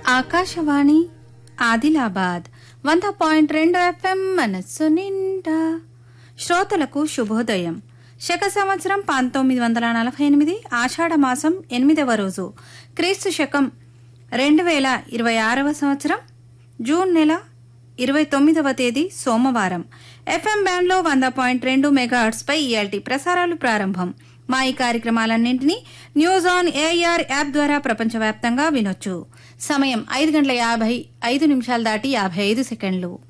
ఆకాశవాణి ఆదిలాబాద్ వంద పాయింట్ రెండు ఎఫ్ఎం మనస్సు నిండా శ్రోతలకు శుభోదయం శక సంవత్సరం పంతొమ్మిది వందల నలభై ఎనిమిది ఆషాఢ మాసం ఎనిమిదవ రోజు క్రీస్తు శకం రెండు వేల ఇరవై ఆరవ సంవత్సరం జూన్ నెల ఇరవై తొమ్మిదవ తేదీ సోమవారం ఎఫ్ఎం బ్యాండ్లో వంద పాయింట్ రెండు మెగాహర్ట్స్పై ఇయాల్టీ ప్రసారాలు ప్రారంభం మా ఈ కార్యక్రమాలన్నింటినీ న్యూస్ ఆన్ ఏఆర్ యాప్ ద్వారా ప్రపంచవ్యాప్తంగా వినొచ్చు సమయం ఐదు గంటల యాభై ఐదు నిమిషాలు దాటి యాభై ఐదు సెకండ్లు